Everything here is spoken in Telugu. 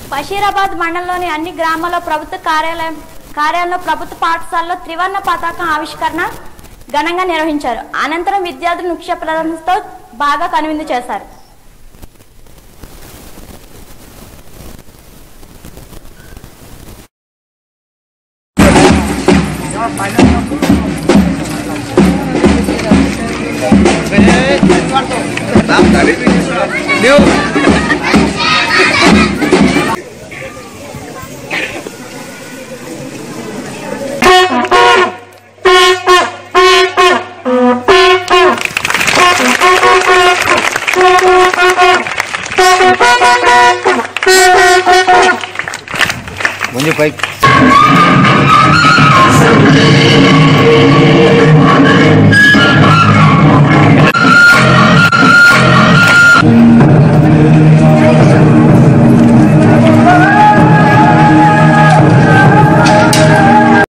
బషీరాబాద్ మండలంలోని అన్ని గ్రామాల్లో ప్రభుత్వ కార్యాలయం కార్యాలయంలో ప్రభుత్వ పాఠశాలలో త్రివర్ణ పతాకం ఆవిష్కరణ ఘనంగా నిర్వహించారు అనంతరం విద్యార్థులు నృత్య ప్రదర్శనతో బాగా కనువిందు చేశారు ముందు పైకి Thank